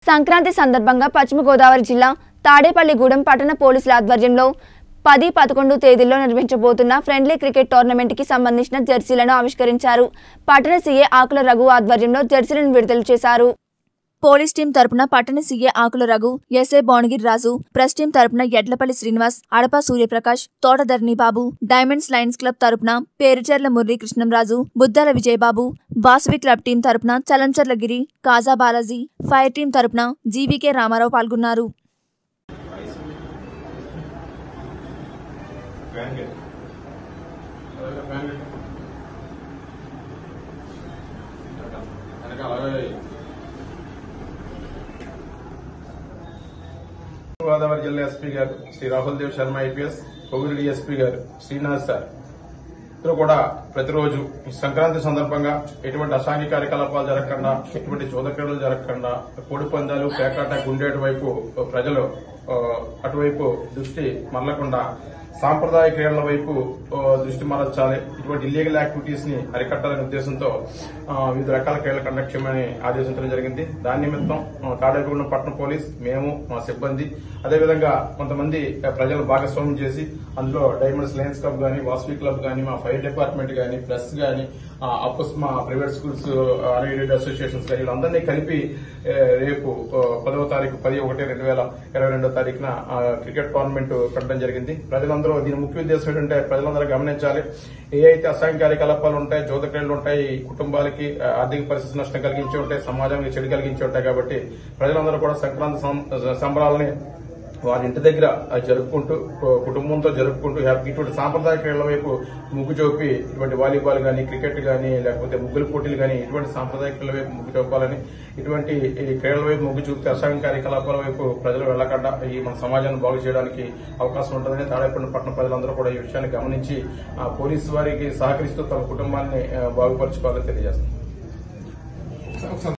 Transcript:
సంక్రాంతి సందర్భంగా పశ్చిమ గోదావరి జిల్లా తాడేపల్లిగూడెం పట్టణ పోలీసుల ఆధ్వర్యంలో పది పదకొండు తేదీల్లో నిర్వహించబోతున్న ఫ్రెండ్లీ క్రికెట్ టోర్నమెంట్కి సంబంధించిన జెర్సీలను ఆవిష్కరించారు పట్టణ సీఏ ఆకుల రఘు ఆధ్వర్యంలో జెర్సీలను విడుదల చేశారు పోలీస్ టీం తరపున పట్టణ CA Akula Raghu SA Bhuvanagiri Raju press team తరపున Edlapalli Srinivas Adapa Suryaprakash Thotadharani Babu diamonds lions club తరపున పేరుచర్ల మురళీ కృష్ణంరాజు బుద్దాల విజయబాబు వాసవి క్లబ్ టీం తరపున చలంచర్ల గిరి కాజా బాలాజీ ఫైర్ టీం తరపున జీవీకే రామారావు పాల్గొన్నారు ఫ్యాన్ గెట్ ఫ్యాన్ గెట్ వెనక అలాగే గోదావరి జిల్లా ఎస్పీ గారు శ్రీ రాహుల్ దేవ్ శర్మ ఐపీఎస్ పొగిరి ఎస్పీ గారు శ్రీనాథ్ సార్ ఇద్దరు కూడా ప్రతిరోజు ఈ సంక్రాంతి సందర్భంగా ఎటువంటి అసాంఘిక కార్యకలాపాలు జరగకుండా ఎటువంటి చోదక్రీడలు జరగకుండా కోడి పందాలు పేకాట గుండేటు వైపు ప్రజలు ఆ, అటువైపు దృష్టి మరలకుండా సాంప్రదాయ క్రీడల వైపు ఆ, దృష్టి మరల్చాలి ఇటువంటి ఇల్లీగల్ యాక్టివిటీస్ ని అరికట్టాలనే ఉద్దేశంతో ఆ, వివిధ రకాల క్రీడలు కండక్ట్ చేయమని ఆదేశించడం జరిగింది దాని నిమిత్తం ఆ, తాడేపల్లిగూడెం పట్టణ పోలీస్ మేము మా సిబ్బంది అదేవిధంగా కొంతమంది ఆ, ప్రజలు భాగస్వామ్యం చేసి అందులో డైమండ్స్ లయన్స్ క్లబ్ గానీ వాసవి క్లబ్ గానీ మా ఫైర్ డిపార్ట్మెంట్ గానీ ప్రెస్ గానీ ఆ, అప్పుస్ మా ప్రైవేట్ స్కూల్స్ అన్ఎయిడెడ్ అసోసియేషన్స్ గానీ వీళ్ళందరినీ కలిపి ఆ, రేపు ఆ, పదవ తారీఖు పది ఒకటి రెండు వేల ఇరవై రెండో తారీఖున ఆ, క్రికెట్ టోర్నమెంట్ పెట్టడం జరిగింది ప్రజలందరూ దీని ముఖ్య ఉద్దేశం ఏంటంటే ప్రజలందరూ గమనించాలి ఏ అయితే అసాంఘిక కార్యకలాపాలు ఉంటాయి జోత క్రీడలు ఉంటాయి కుటుంబాలకి ఆ, ఆర్థిక పరిస్థితి నష్టం కలిగించి ఉంటాయి సమాజానికి చెడు కలిగించి ఉంటాయి కాబట్టి ప్రజలందరూ కూడా సంక్రాంతి సం- సంబరాలని వారి ఇంటి దగ్గర అది జరుపుకుంటూ కు- కుటుంబంతో జరుపుకుంటూ హ్యాపీ ఇటువంటి సాంప్రదాయ క్రీడల వైపు ముగ్గు చూపి ఇటువంటి వాలీబాల్ గానీ క్రికెట్ గానీ లేకపోతే ముగ్గుల పోటీలు గానీ ఇటువంటి సాంప్రదాయ క్రీడల వైపు ముగ్గు చూపాలని ఇటువంటి ఈ క్రీడల వైపు ముగ్గు చూపితే అసాంఘిక కార్యకలాపాల వైపు ప్రజలు వెళ్లకుండా ఈ మన సమాజాన్ని బాగు చేయడానికి అవకాశం ఉంటుందని తాడేపల్లి పట్టణ ప్రజలందరూ కూడా ఈ విషయాన్ని గమనించి ఆ, పోలీసు వారికి సహకరిస్తూ తమ కుటుంబాన్ని ఆ, బాగుపరచుకోవాలని తెలియజేస్తారు